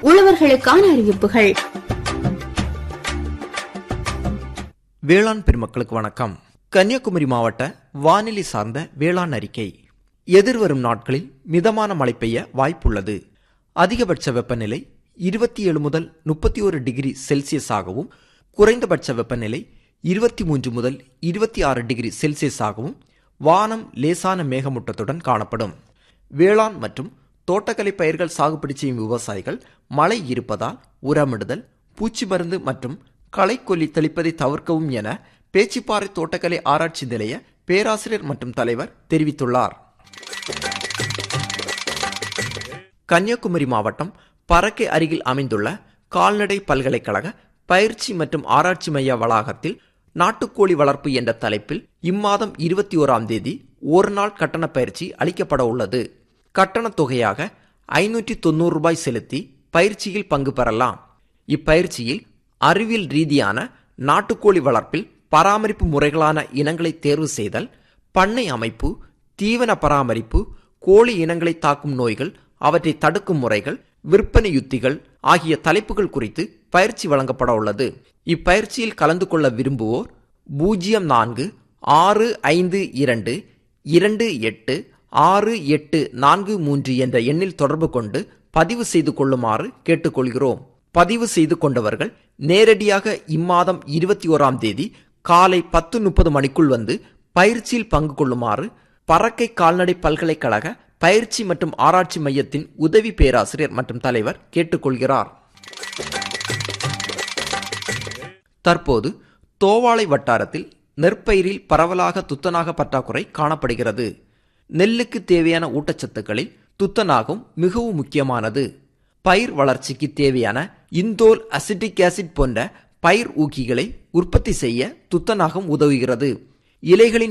உழவர்களுக்கான அறிவிப்புகள் வேளாண் பெருமக்களுக்கு வணக்கம் கன்னியாகுமரி மாவட்ட வானிலை சார்ந்த வேளாண் அறிக்கை எதிர்வரும் நாட்களில் மிதமான மழை பெய்ய வாய்ப்புள்ளது அதிகபட்ச வெப்பநிலை இருபத்தி ஏழு முதல் முப்பத்தி ஒரு டிகிரி செல்சியஸாகவும் குறைந்தபட்ச வெப்பநிலை இருபத்தி மூன்று முதல் இருபத்தி ஆறு டிகிரி செல்சியஸாகவும் வானம் லேசான மேகமூட்டத்துடன் காணப்படும் வேளாண் மற்றும் தோட்டக்கலை பயிர்கள் சாகுபடி செய்யும் விவசாயிகள் மழை இருப்பதால் உரமிடுதல் பூச்சி மருந்து மற்றும் களைக்கொல்லி தெளிப்பதை தவிர்க்கவும் என பேச்சிப்பாறை தோட்டக்கலை ஆராய்ச்சி நிலைய பேராசிரியர் மற்றும் தலைவர் தெரிவித்துள்ளார் கன்னியாகுமரி மாவட்டம் பறக்கை அருகில் அமைந்துள்ள கால்நடை பல்கலைக்கழக பயிற்சி மற்றும் ஆராய்ச்சி மைய வளாகத்தில் நாட்டுக்கோழி வளர்ப்பு என்ற தலைப்பில் இம்மாதம் இருபத்தி ஓராம் தேதி ஒரு நாள் கட்டண பயிற்சி அளிக்கப்பட உள்ளது கட்டணத் தொகையாக ஐநூற்றி தொண்ணூறு ரூபாய் செலுத்தி பயிற்சியில் பங்கு பெறலாம் இப்பயிற்சியில் அறிவியல் ரீதியான நாட்டுக்கோழி வளர்ப்பில் பராமரிப்பு முறைகளான இனங்களை தேர்வு செய்தல் பண்ணை அமைப்பு தீவன பராமரிப்பு கோழி இனங்களை தாக்கும் நோய்கள் அவற்றை தடுக்கும் முறைகள் விற்பனை யுத்திகள் ஆகிய தலைப்புகள் குறித்து பயிற்சி வழங்கப்பட உள்ளது இப்பயிற்சியில் கலந்து கொள்ள விரும்புவோர் பூஜ்ஜியம் நான்கு ஆறு ஐந்து இரண்டு இரண்டு எட்டு ஆறு எட்டு நான்கு மூன்று என்ற எண்ணில் தொடர்பு கொண்டு பதிவு செய்து கொள்ளுமாறு கேட்டுக்கொள்கிறோம் பதிவு செய்து கொண்டவர்கள் நேரடியாக இம்மாதம் இருபத்தி ஓராம் தேதி காலை பத்து முப்பது மணிக்குள் வந்து பயிற்சியில் பங்கு கொள்ளுமாறு பறக்கை கால்நடை பல்கலைக்கழக பயிற்சி மற்றும் ஆராய்ச்சி மையத்தின் உதவி பேராசிரியர் மற்றும் தலைவர் கேட்டுக்கொள்கிறார் தற்போது தோவாளை வட்டாரத்தில் நெற்பயிரில் பரவலாக துத்தநாக பற்றாக்குறை காணப்படுகிறது நெல்லுக்கு தேவையான ஊட்டச்சத்துக்களில் துத்தநாகம் மிகவும் முக்கியமானது பயிர் வளர்ச்சிக்கு தேவையான இந்தோல் அசிட்டிக் ஆசிட் போன்ற பயிர் ஊக்கிகளை உற்பத்தி செய்ய துத்தநாகம் உதவுகிறது இலைகளின்